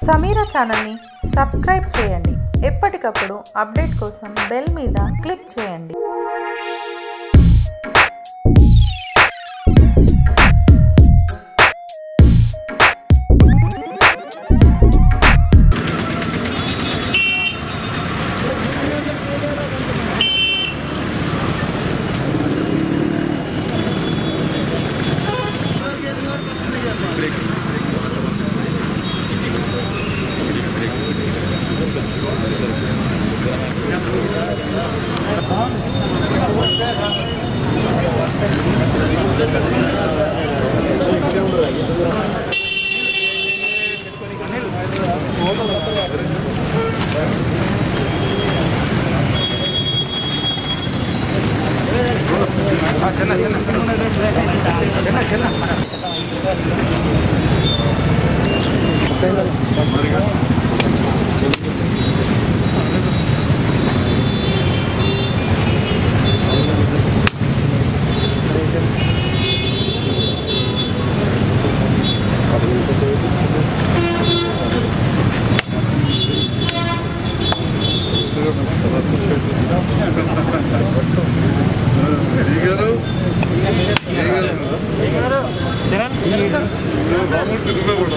సమీరా ఛానల్ని సబ్స్క్రైబ్ చేయండి ఎప్పటికప్పుడు అప్డేట్ కోసం బెల్ మీద క్లిక్ చేయండి ఈగారు ఈగారు మామూలు తిరుగులో కూడా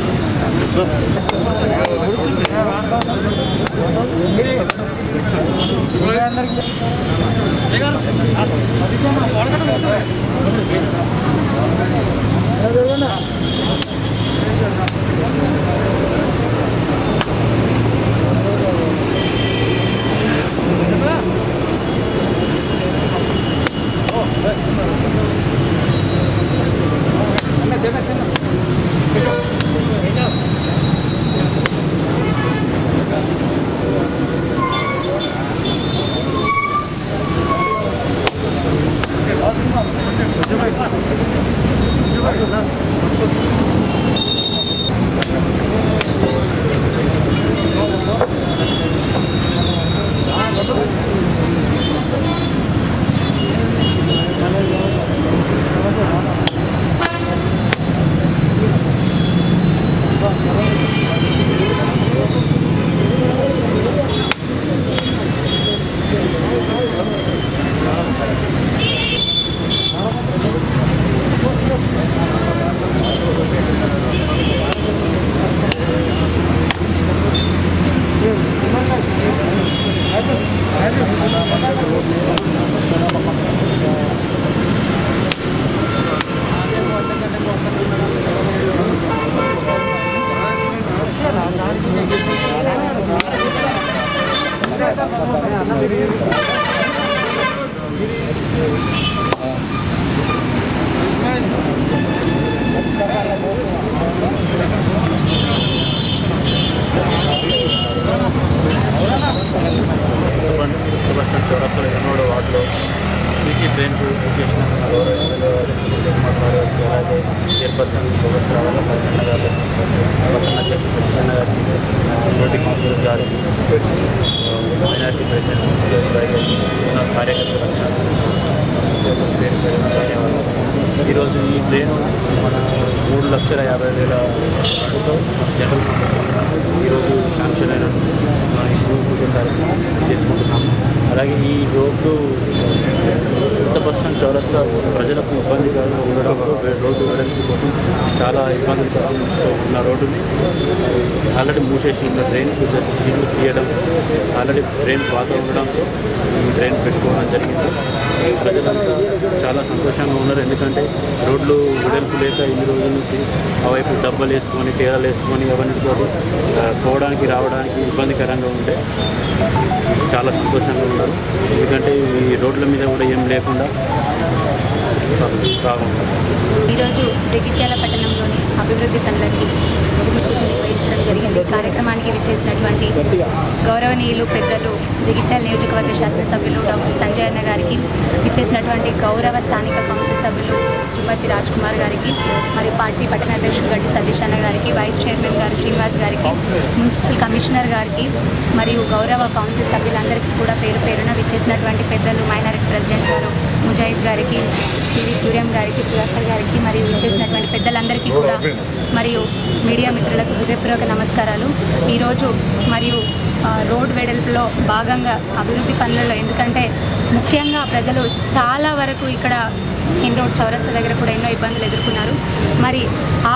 బస్టాండ్ చౌరస్తాలో ఎన్నోడు వార్డులో సీసీ ట్రైన్కు చేసిన అలాగే చైర్పర్సన్ ప్రొఫెసర్ రావాలి పక్కన గారు పక్కన చెప్పి సత్యన్న గారికి రోడ్డు కౌన్సిలర్ గారికి మైనార్టీ ప్రెసిడెంట్ గారికి ఉన్న కార్యకర్తలకు పేరు పేరున ధన్యవాదాలు ఈరోజు ఈ ట్రైన్ మన మూడు లక్షల యాభై వేల ఫండ్తో జనరల్ ఈరోజు శాంక్షన్ అయిన ఇంప్రూవ్ కార్యక్రమం చేసుకుంటున్నాము అలాగే ఈ రోడ్డు కొత్త బస్ స్టాండ్ చౌరస్తా ప్రజలకు ఇబ్బందికరంగా ఉండడంతో రోడ్డు వెడల్పు కోసం చాలా ఇబ్బందికరంగా ఉన్న రోడ్డుని ఆల్రెడీ మూసేసి ఇంకా ట్రైన్ సీట్లు తీయడం ఆల్రెడీ ట్రైన్ పాత ఉండడంతో ఈ ట్రైన్ పెట్టుకోవడం జరిగింది ప్రజలంతా చాలా సంతోషంగా ఉన్నారు ఎందుకంటే రోడ్లు వెడల్పు లేక ఇన్ని రోజుల నుంచి ఆ వైపు డబ్బలు వేసుకొని టేరాలు వేసుకొని అవన్నిటితో ఆ, పోవడానికి రావడానికి ఇబ్బందికరంగా ఉంటే చాలా సంతోషంగా ఉన్నారు ఎందుకంటే ఈ రోడ్ల మీద కూడా ఏం లేకుండా బాగుంది ఈరోజు జగిత్యాల పట్టణంలోని అభివృద్ధి పనులకి భూమి పూజ నిర్వహించడం జరిగింది కార్యక్రమానికి విచ్చేసినటువంటి గౌరవనీయులు పెద్దలు జగిత్యాల నియోజకవర్గ శాసనసభ్యులు డాక్టర్ సంజయ్ అన్న గారికి విచ్చేసినటువంటి గౌరవ స్థానిక కౌన్సిల్ సభ్యులు జుమ్మతి రాజ్ కుమార్ గారికి మరియు పార్టీ పట్టణ అధ్యక్షుడు గడ్డి సతీష్ అన్న గారికి వైస్ చైర్మన్ గారు శ్రీనివాస్ గారికి మున్సిపల్ కమిషనర్ గారికి మరియు గౌరవ కౌన్సిల్ సభ్యులందరికీ కూడా పేరు పేరున విచ్చేసినటువంటి పెద్దలు మైనారిటీ ప్రెసిడెంట్ గారు ముజాహిద్ గారికి టీవీ సూర్యం గారికి సుధాకర్ గారికి మరియు విచ్చేసినటువంటి పెద్దలందరికీ కూడా మరియు మీడియా మిత్రులకు హృదయపూర్వక నమస్కారాలు ఈరోజు మరియు ఆ, రోడ్ వెడల్పులో భాగంగా అభివృద్ధి పనులలో ఎందుకంటే ముఖ్యంగా ప్రజలు చాలా వరకు ఇక్కడ మెయిన్ రోడ్ చౌరస్తా దగ్గర కూడా ఎన్నో ఇబ్బందులు ఎదుర్కొన్నారు మరి ఆ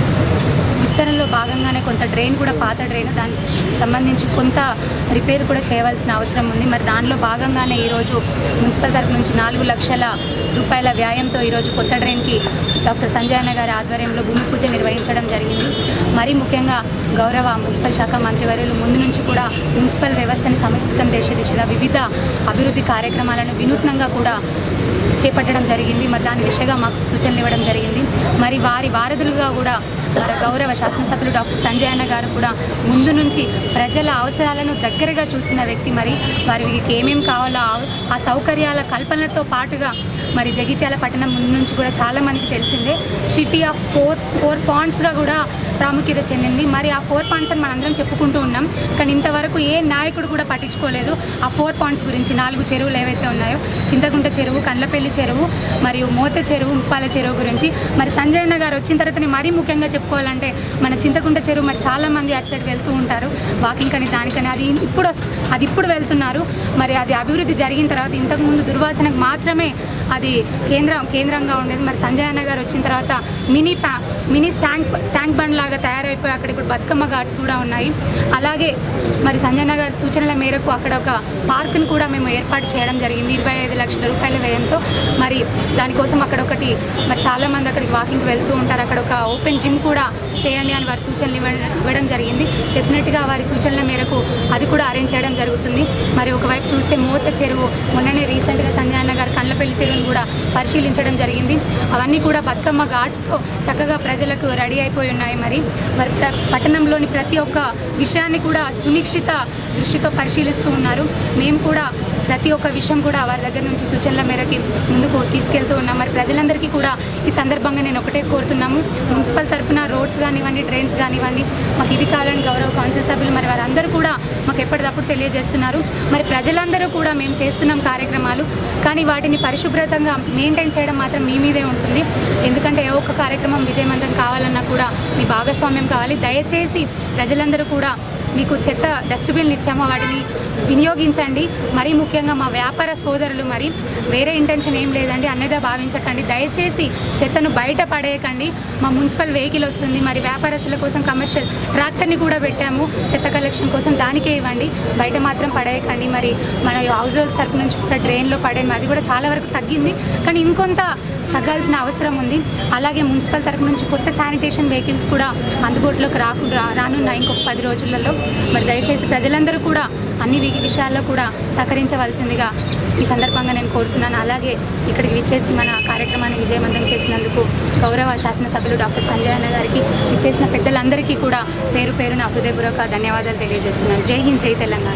విస్తరణలో భాగంగానే కొంత డ్రైన్ కూడా పాత డ్రైన్ దానికి సంబంధించి కొంత రిపేర్ కూడా చేయవలసిన అవసరం ఉంది మరి దానిలో భాగంగానే ఈరోజు మున్సిపల్ తరఫు నుంచి నాలుగు లక్షల రూపాయల వ్యాయంతో ఈరోజు కొత్త డ్రైన్కి డాక్టర్ సంజయ్ అన్న గారి ఆధ్వర్యంలో భూమి పూజ నిర్వహించడం జరిగింది మరీ ముఖ్యంగా గౌరవ మున్సిపల్ శాఖ మంత్రివర్యులు ముందు నుంచి కూడా మున్సిపల్ వ్యవస్థని సమీకృతం చేసే దిశగా వివిధ అభివృద్ధి కార్యక్రమాలను వినూత్నంగా కూడా చేపట్టడం జరిగింది మరి దాని దిశగా మాకు సూచనలు ఇవ్వడం జరిగింది మరి వారి వారధులుగా కూడా మన గౌరవ శాసనసభ్యులు డాక్టర్ సంజయ్ అన్న గారు కూడా ముందు నుంచి ప్రజల అవసరాలను దగ్గరగా చూస్తున్న వ్యక్తి మరి వారికి ఏమేం కావాలో ఆ- ఆ సౌకర్యాల కల్పనతో పాటుగా మరి జగిత్యాల పట్టణం ముందు నుంచి కూడా చాలా మందికి తెలిసిందే సిటీ ఆఫ్ ఫోర్ ఫోర్ పాయింట్స్గా కూడా ప్రాముఖ్యత చెందింది మరి ఆ ఫోర్ పాయింట్స్ అని మనందరం చెప్పుకుంటూ ఉన్నాం కానీ ఇంతవరకు ఏ నాయకుడు కూడా పట్టించుకోలేదు ఆ ఫోర్ పాయింట్స్ గురించి నాలుగు చెరువులు ఏవైతే ఉన్నాయో చింతకుంట చెరువు కండ్లపల్లి చెరువు మరియు మోత చెరువు ముప్పాల చెరువు గురించి మరి సంజయ్ అన్న గారు వచ్చిన తర్వాతనే మరీ ముఖ్యంగా చెప్పుకోవాలంటే మన చింతకుంట చెరువు మరి చాలా మంది అటు సైడ్ వెళ్తూ ఉంటారు వాకింగ్ అని దానికని అది ఇప్పుడు వస్- అది ఇప్పుడు వెళ్తున్నారు మరి అది అభివృద్ధి జరిగిన తర్వాత ఇంతకుముందు దుర్వాసనకు మాత్రమే అది కేంద్రం కేంద్రంగా ఉండేది మరి సంజయ్ అన్న గారు వచ్చిన తర్వాత మినీ ప్యా మినీ ట్యాంక్ ట్యాంక్ బండ్ లాగా తయారైపోయి అక్కడ ఇప్పుడు బతుకమ్మ ఘాట్స్ కూడా ఉన్నాయి అలాగే మరి సంజయ్ అన్న గారి సూచనల మేరకు అక్కడ ఒక పార్క్ను కూడా మేము ఏర్పాటు చేయడం జరిగింది ఇరవై ఐదు లక్షల రూపాయల వ్యయంతో మరి దానికోసం అక్కడ ఒకటి మరి చాలామంది అక్కడికి వాకింగ్కి వెళ్తూ ఉంటారు అక్కడ ఒక ఓపెన్ జిమ్ కూడా చేయండి అని వారి సూచనలు ఇవ్వడం ఇవ్వడం జరిగింది డెఫినెట్గా వారి సూచనల మేరకు అది కూడా అరేంజ్ చేయడం జరుగుతుంది మరి ఒకవైపు చూస్తే మూత చెరువు మొన్ననే రీసెంట్గా సంజయ్ అన్న గారు కండ్లపల్లి చెరువును కూడా పరిశీలించడం జరిగింది అవన్నీ కూడా బతుకమ్మ ఘాట్స్తో చక్కగా ప్రజలకు రెడీ అయిపోయి ఉన్నాయి మరి మరి ప్ర- పట్టణంలోని ప్రతి ఒక్క విషయాన్ని కూడా సునిశ్చిత దృష్టితో పరిశీలిస్తూ ఉన్నారు మేము కూడా ప్రతి ఒక్క విషయం కూడా వారి దగ్గర నుంచి సూచనల మేరకి ముందుకు తీసుకెళ్తూ ఉన్నాం మరి ప్రజలందరికీ కూడా ఈ సందర్భంగా నేను ఒకటే కోరుతున్నాము మున్సిపల్ తరఫున రోడ్స్ కానివ్వండి డ్రైన్స్ కానివ్వండి మాకు ఇది కావాలని గౌరవ కౌన్సిల్ సభ్యులు మరి వారందరూ కూడా మాకు ఎప్పటికప్పుడు తెలియజేస్తున్నారు మరి ప్రజలందరూ కూడా మేము చేస్తున్నాం కార్యక్రమాలు కానీ వాటిని పరిశుభ్రతంగా మెయింటైన్ చేయడం మాత్రం మీ మీదే ఉంటుంది ఎందుకంటే ఏ ఒక్క కార్యక్రమం విజయవంతం కావాలన్నా కూడా మీ భాగస్వామ్యం కావాలి దయచేసి ప్రజలందరూ కూడా మీకు చెత్త డస్ట్బిన్లు ఇచ్చామో వాటిని వినియోగించండి మరీ ముఖ్యంగా మా వ్యాపార సోదరులు మరి వేరే ఇంటెన్షన్ ఏం లేదండి అన్నదా భావించకండి దయచేసి చెత్తను బయట పడేయకండి మా మున్సిపల్ వెహికల్ వస్తుంది మరి వ్యాపారస్తుల కోసం కమర్షియల్ ట్రాక్టర్ని కూడా పెట్టాము చెత్త కలెక్షన్ కోసం దానికే ఇవ్వండి బయట మాత్రం పడేయకండి మరి మన హౌస్ హోల్డ్ తరపు నుంచి కూడా డ్రైన్లో పడేది అది కూడా చాలా వరకు తగ్గింది కానీ ఇంకొంత తగ్గాల్సిన అవసరం ఉంది అలాగే మున్సిపల్ తరపు నుంచి కొత్త శానిటేషన్ వెహికల్స్ కూడా అందుబాటులోకి రాకు రా- రానున్నాయి ఇంకొక పది రోజులలో మరి దయచేసి ప్రజలందరూ కూడా అన్ని వి- విషయాల్లో కూడా సహకరించవలసిందిగా ఈ సందర్భంగా నేను కోరుతున్నాను అలాగే ఇక్కడికి విచ్చేసి మన కార్యక్రమాన్ని విజయవంతం చేసినందుకు గౌరవ శాసనసభ్యులు డాక్టర్ సంజయ్ అన్న గారికి విచ్చేసిన పెద్దలందరికీ కూడా పేరు పేరు నా హృదయపూర్వక ధన్యవాదాలు తెలియజేస్తున్నాను జై హింద్ జై తెలంగాణ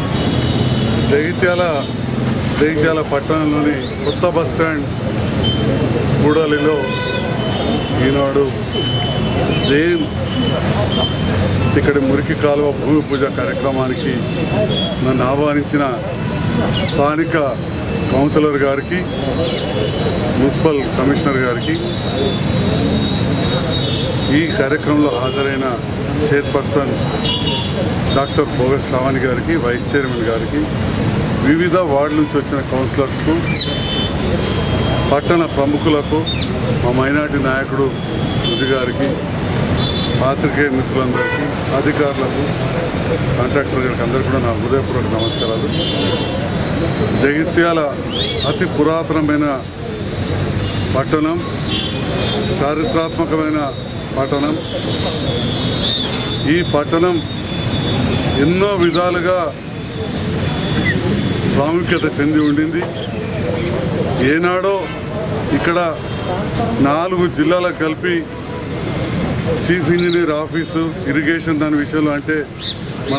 జగిత్యాల జగిత్యాల పట్టణంలోని కొత్త బస్ స్టాండ్ కూడలిలో ఈనాడు జైన్ ఇక్కడి మురికి కాలువ భూమి పూజ కార్యక్రమానికి నన్ను ఆహ్వానించిన స్థానిక కౌన్సిలర్ గారికి మున్సిపల్ కమిషనర్ గారికి ఈ కార్యక్రమంలో హాజరైన చైర్పర్సన్ డాక్టర్ భోగస్ రావాణి గారికి వైస్ చైర్మన్ గారికి వివిధ వార్డు నుంచి వచ్చిన కౌన్సిలర్స్కు పట్టణ ప్రముఖులకు మా మైనార్టీ నాయకుడు ముది గారికి పాత్రికేయ మిత్రులందరికీ అధికారులకు కాంట్రాక్టర్ గారికి అందరికీ కూడా నా హృదయపూర్వక నమస్కారాలు జగిత్యాల అతి పురాతనమైన పట్టణం చారిత్రాత్మకమైన పట్టణం ఈ పట్టణం ఎన్నో విధాలుగా ప్రాముఖ్యత చెంది ఉండింది ఏనాడో ఇక్కడ నాలుగు జిల్లాలకు కలిపి చీఫ్ ఇంజనీర్ ఆఫీసు ఇరిగేషన్ దాని విషయంలో అంటే మన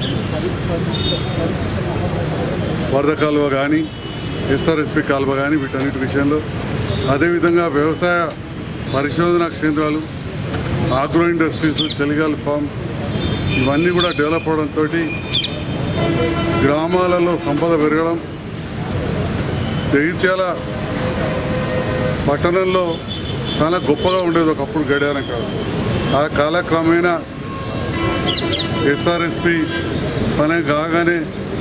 వరద కాలువ కానీ ఎస్ఆర్ఎస్పి కాలువ కానీ వీటన్నిటి విషయంలో అదేవిధంగా వ్యవసాయ పరిశోధనా కేంద్రాలు ఆగ్రో ఇండస్ట్రీస్ చలిగాలి ఫామ్ ఇవన్నీ కూడా డెవలప్ అవడంతో గ్రామాలలో సంపద పెరగడం జగిత్యాల పట్టణంలో చాలా గొప్పగా ఉండేది ఒకప్పుడు గడియారం కాదు ఆ కాలక్రమేణా ఎస్ఆర్ఎస్పి పని కాగానే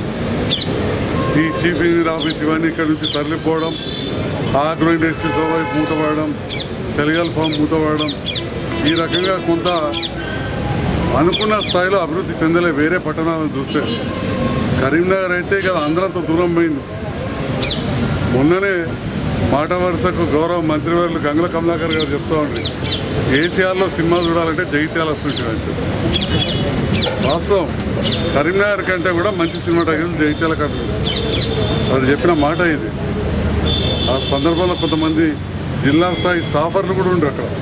ఈ చీఫ్ ఇంజనీర్ ఆఫీస్ ఇవన్నీ ఇక్కడ నుంచి తరలిపోవడం ఆగ్రో ఇండస్ట్రీస్ వైపు మూతపడడం చలిగాల ఫామ్ మూతపడడం ఈ రకంగా కొంత అనుకున్న స్థాయిలో అభివృద్ధి చెందలే వేరే పట్టణాలను చూస్తే కరీంనగర్ అయితే కదా అందరంత దూరం పోయింది మొన్ననే మాట వరుసకు గౌరవ మంత్రివర్యులు గంగుల కమలాకర్ గారు చెప్తా ఉండ్రి ఏసీఆర్లో సినిమా చూడాలంటే జగిత్యాల వస్తుంటుంది అని చెప్పి. వాస్తవం కరీంనగర్ కంటే కూడా మంచి సినిమాటోగ్రఫీ జగిత్యాల కంటే అది చెప్పిన మాట ఇది ఆ సందర్భంలో కొంతమంది జిల్లా స్థాయి స్టాఫర్లు కూడా ఉండరు అక్కడ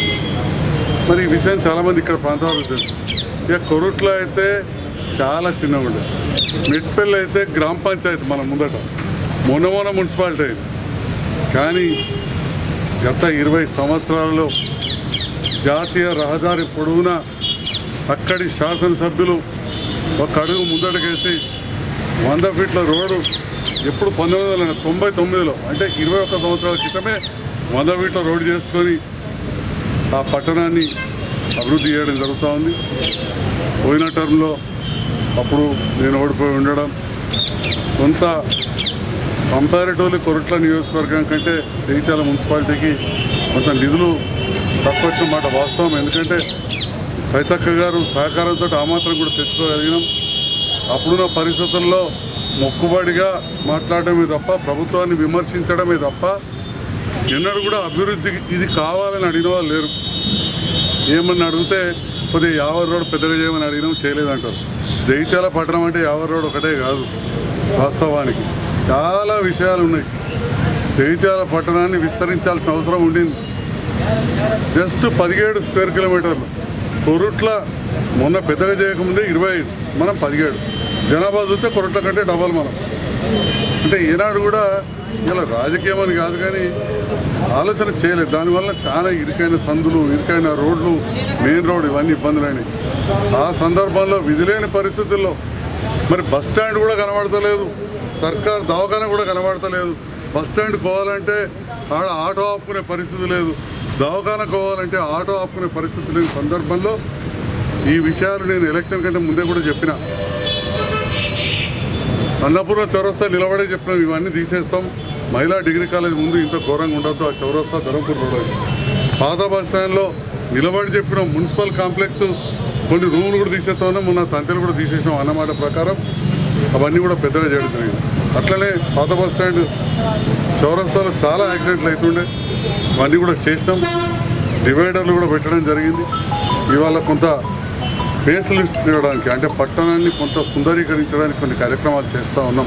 మరి ఈ విషయం చాలామంది ఇక్కడ ప్రాంతాలకు తెలుసు ఇక కొరుట్లో అయితే చాలా చిన్నగా ఉండేది మిట్పల్లి అయితే గ్రామ పంచాయతీ మన ముందట మొన్న మొన్న మున్సిపాలిటీ అయింది కానీ గత ఇరవై సంవత్సరాలలో జాతీయ రహదారి పొడవునా అక్కడి శాసనసభ్యులు ఒక అడుగు ముందటకేసి వంద ఫీట్ల రోడ్డు ఎప్పుడు పంతొమ్మిది వందల తొంభై తొమ్మిదిలో అంటే ఇరవై ఒక్క సంవత్సరాల క్రితమే వంద ఫీట్ల రోడ్డు చేసుకొని ఆ పట్టణాన్ని అభివృద్ధి చేయడం జరుగుతూ ఉంది పోయిన టర్మ్లో అప్పుడు నేను ఓడిపోయి ఉండడం కొంత కంపారిటివ్లీ కొరట్ల నియోజకవర్గం కంటే జగిత్యాల మున్సిపాలిటీకి కొంత నిధులు తక్కువ వచ్చిన మాట వాస్తవం ఎందుకంటే రైతక్క గారు సహకారంతో ఆ మాత్రం కూడా తెచ్చుకోగలిగినాం అప్పుడున్న పరిస్థితుల్లో మొక్కుబడిగా మాట్లాడటమే తప్ప ప్రభుత్వాన్ని విమర్శించడమే తప్ప ఎన్నడూ కూడా అభివృద్ధికి ఇది కావాలని అడిగిన వాళ్ళు లేరు ఏమని అడిగితే కొద్దిగా యావర్ రోడ్ పెద్దగా చేయమని అడిగినాం చేయలేదంటారు జగిత్యాల పట్టణం అంటే యావర్ రోడ్ ఒకటే కాదు వాస్తవానికి చాలా విషయాలు ఉన్నాయి జగిత్యాల పట్టణాన్ని విస్తరించాల్సిన అవసరం ఉండింది జస్ట్ పదిహేడు స్క్వేర్ కిలోమీటర్లు కొరుట్ల మొన్న పెద్దగా చేయకముందే ఇరవై ఐదు మనం పదిహేడు జనాభా చూస్తే కొరుట్ల కంటే డబల్ మనం అంటే ఈనాడు కూడా ఇలా రాజకీయం అని కాదు కానీ ఆలోచన చేయలేదు దానివల్ల చాలా ఇరుకైన సందులు ఇరుకైన రోడ్లు మెయిన్ రోడ్ ఇవన్నీ ఇబ్బందులైనవి ఆ సందర్భంలో విధిలేని పరిస్థితుల్లో మరి బస్ స్టాండ్ కూడా కనబడతలేదు సర్కార్ దవాఖాన కూడా కనబడతలేదు బస్ స్టాండ్ పోవాలంటే ఆడ ఆటో ఆపుకునే పరిస్థితి లేదు దవాఖాన పోవాలంటే ఆటో ఆపుకునే పరిస్థితి లేని సందర్భంలో ఈ విషయాలు నేను ఎలక్షన్ కంటే ముందే కూడా చెప్పిన అన్నపూర్ణ చౌరస్తా నిలబడే చెప్పినాం ఇవన్నీ తీసేస్తాం మహిళా డిగ్రీ కాలేజ్ ముందు ఇంత ఘోరంగా ఉండొద్దు ఆ చౌరస్తా ధరంపూర్ రోడ్ అని. పాత బస్ స్టాండ్లో నిలబడి చెప్పినాం మున్సిపల్ కాంప్లెక్స్ కొన్ని రూములు కూడా తీసేస్తామన్నా మొన్న తంతెలు కూడా తీసేసాం అన్నమాట ప్రకారం అవన్నీ కూడా పెద్దగా చేయడం జరిగింది అట్లనే పాత బస్ స్టాండ్ చౌరస్తాలో చాలా యాక్సిడెంట్లు అవుతుండే అవన్నీ కూడా చేసాం డివైడర్లు కూడా పెట్టడం జరిగింది ఇవాళ కొంత ఫేస్ లిఫ్ట్ ఇవ్వడానికి అంటే పట్టణాన్ని కొంత సుందరీకరించడానికి కొన్ని కార్యక్రమాలు చేస్తూ ఉన్నాం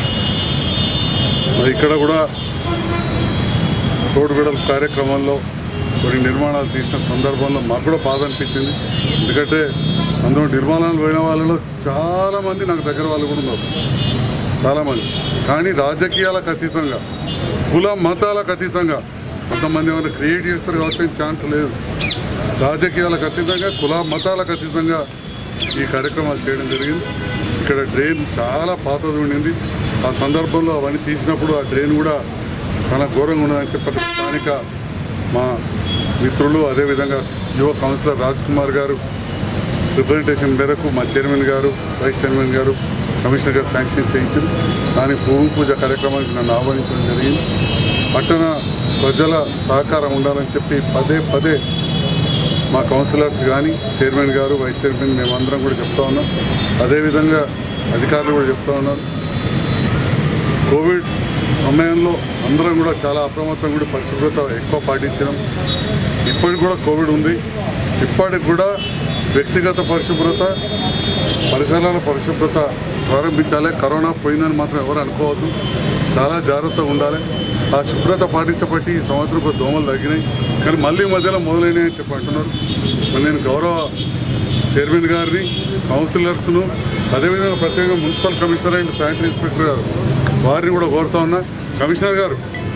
మరి ఇక్కడ కూడా రోడ్డు విడల కార్యక్రమంలో కొన్ని నిర్మాణాలు తీసిన సందర్భంలో మాకు కూడా బాధ అనిపించింది ఎందుకంటే అందులో నిర్మాణాలు పోయిన వాళ్ళలో చాలామంది నాకు దగ్గర వాళ్ళు కూడా ఉన్నారు చాలామంది కానీ రాజకీయాలకు అతీతంగా కుల మతాలకు అతీతంగా కొంతమంది ఏమైనా క్రియేట్ చేస్తారు కాబట్టి ఛాన్స్ లేదు రాజకీయాలకు అతీతంగా కుల మతాలకు అతీతంగా ఈ కార్యక్రమాలు చేయడం జరిగింది ఇక్కడ డ్రైన్ చాలా పాతది ఉండింది ఆ సందర్భంలో అవన్నీ తీసినప్పుడు ఆ డ్రైన్ కూడా చాలా ఘోరంగా ఉన్నదని చెప్పి స్థానిక మా మిత్రులు అదేవిధంగా యువ కౌన్సిలర్ రాజ్ కుమార్ గారు రిప్రజెంటేషన్ మేరకు మా చైర్మన్ గారు వైస్ చైర్మన్ గారు కమిషనర్ గారు శాంక్షన్ చేయించారు దాని భూమి పూజ కార్యక్రమానికి నన్ను ఆహ్వానించడం జరిగింది పట్టణ ప్రజల సహకారం ఉండాలని చెప్పి పదే పదే మా కౌన్సిలర్స్ కానీ చైర్మన్ గారు వైస్ చైర్మన్ మేమందరం కూడా చెప్తా ఉన్నాం అదేవిధంగా అధికారులు కూడా చెప్తా ఉన్నారు కోవిడ్ సమయంలో అందరం కూడా చాలా అప్రమత్తం కూడా పరిశుభ్రత ఎక్కువ పాటించడం ఇప్పటికి కూడా కోవిడ్ ఉంది ఇప్పటికి కూడా వ్యక్తిగత పరిశుభ్రత పరిసరాల పరిశుభ్రత ప్రారంభించాలి కరోనా పోయిందని మాత్రం ఎవరు అనుకోవద్దు చాలా జాగ్రత్తగా ఉండాలి ఆ శుభ్రత పాటించబట్టి ఈ సంవత్సరం కొంచెం దోమలు తగ్గినాయి కానీ మళ్ళీ ఈ మధ్యలో మొదలైనాయి అని చెప్పి అంటున్నారు మరి నేను గౌరవ చైర్మన్ గారిని కౌన్సిలర్స్ను అదేవిధంగా ప్రత్యేకంగా municipal commissioner and sanitary inspector గారు వారిని కూడా కోరుతా ఉన్నా కమిషనర్ గారు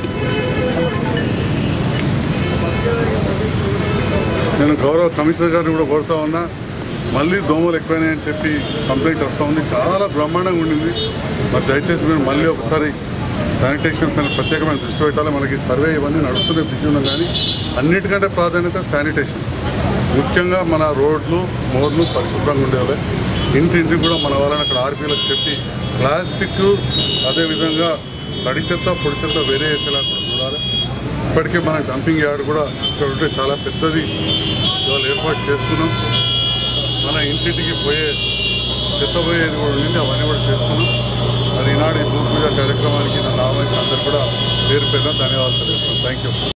నేను గౌరవ కమిషనర్ గారిని కూడా కోరుతా ఉన్నా మళ్ళీ దోమలు ఎక్కువైనాయని చెప్పి కంప్లైంట్ వస్తూ ఉంది చాలా బ్రహ్మాండంగా ఉండింది మరి దయచేసి మీరు మళ్ళీ ఒకసారి శానిటేషన్ పైన ప్రత్యేకమైన దృష్టి పెట్టాలి మనకి సర్వే ఇవన్నీ నడుస్తున్నాయి బిజీ ఉన్నాం కానీ అన్నిటికంటే ప్రాధాన్యత శానిటేషన్ ముఖ్యంగా మన రోడ్లు మోర్లు పరిశుభ్రంగా ఉండేవి ఇంటింటికి కూడా మన వాళ్ళని అక్కడ ఆర్పీలకు చెప్పి ప్లాస్టిక్ అదేవిధంగా తడి చెత్త పొడి చెత్త వేరే వేసేలా కూడా చూడాలి ఇప్పటికే మన డంపింగ్ యార్డ్ కూడా ఇక్కడ ఉంటే చాలా పెద్దది ఇవాళ ఏర్పాటు చేసుకున్నాం మన ఇంటింటికి పోయే చెత్త పోయేది కూడా ఉంది అవన్నీ కూడా చేసుకున్నాం మరి ఈనాడు ఈ భూ పూజ కార్యక్రమానికి నన్ను ఆహ్వానించిన అందరూ కూడా పేరు పేరున ధన్యవాదాలు తెలుపుతున్నాను థ్యాంక్ యూ